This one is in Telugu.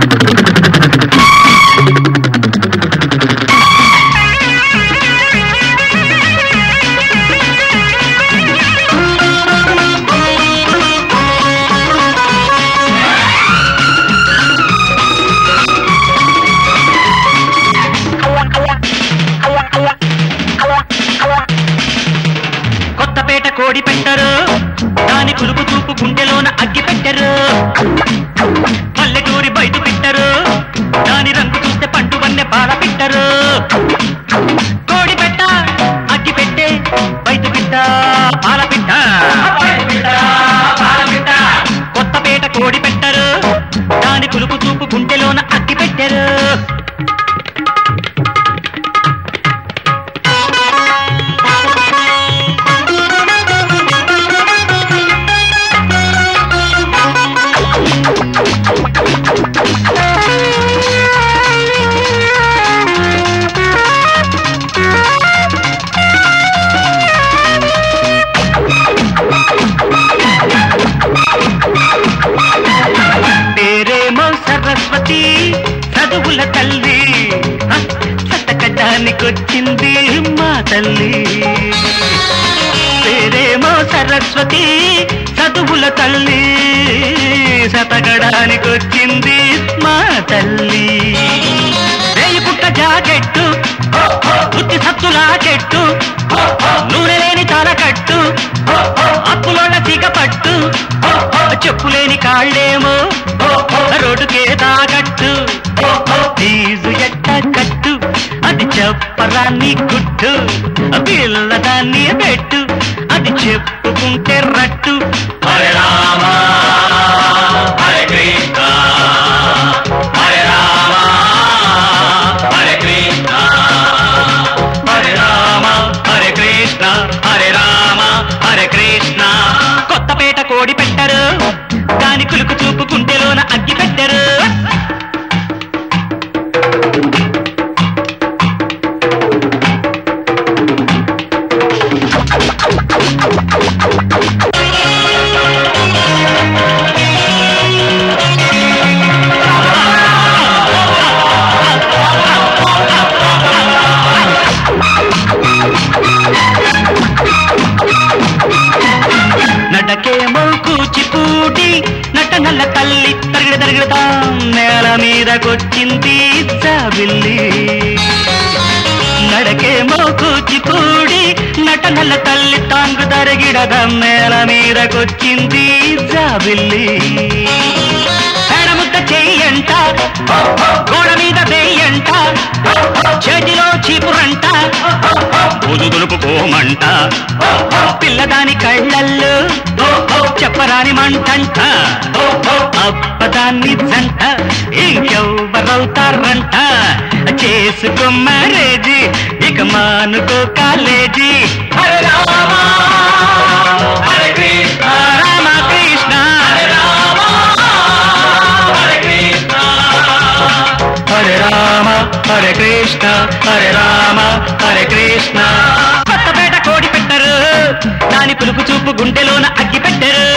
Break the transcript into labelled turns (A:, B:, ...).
A: కొత్తపేట కోడి పెట్టరు దాని కులుపు చూపు గుండెలోన అగ్గి పెట్టరు పల్లెటూరి బయట పెట్టరు దాని రంగు చూస్తే పండు వన్నె పాల పెట్టరు కోడి పెట్ట అగ్గి పెట్టే బయట పెట్ట పాల పెట్ట కొత్తపేట కోడి పెట్టరు దాని కులుపు చూపు గుండెలోన అగ్గి పెట్టరు పేరేమో సరస్వతి చదువుల తల్లి హ, సతకడానికొచ్చింది మా తల్లి పేరేమో సరస్వతి చదువుల తల్లి సతకడానికొచ్చింది మా తల్లి రేయి పుట్ట జాకెట్టు బుద్ధి సత్తులా చెట్టు నూనె లేని తలకట్టు అప్పులోళ్ళ పట్టు చెప్పులేని కాళ్ళేమో రోడ్డుకే తాకట్టు ఫీజు ఎట్ట కట్టు అది చెప్పరాన్ని గుట్టు పిల్లదాన్ని పెట్టు అది చెప్పుకుంటే రట్టు హరే రామ హరే కృష్ణ హరే రామ హరే కృష్ణ హరే రామ హరే కృష్ణ హరే రామ హరే కృష్ణ కొత్తపేట కోడి పెట్టరు దాని కులుకు చూపు గుండెలోన అగ్గి పెట్టరు నడకేమో కూచిపూడి నటనల్ల తల్లి తరిగిడ తరిగిడతాం నేల మీదకొచ్చింది జాబిల్లి నడకేమో కూచిపూడి నటనల్ల తల్లి తాంగు తరిగిడదాం నేల మీదకొచ్చింది జాబిల్లి పేడముద్ద చెయ్యంట గోడ మీద వెయ్యంట చేతిలో చీపురంట బుదు దులుపుకోమంట పిల్లదాని కళ్ళల్లో చెప్పరాని మంటంట అప్పదాన్ని జంట ఇంకెవ్వరవుతారంట చేసుకో మ్యారేజీ ఇక మానుకో కాలేజీ హరే రామ హరే కృష్ణ రామ కృష్ణ హరే రామ హరే కృష్ణ హరే రామ హరే కృష్ణ హరే రామ హరే కృష్ణ కొత్తపేట కోడి పెట్టరు దాని పులుపు చూపు గుండెలోన అగ్గి పెట్టరు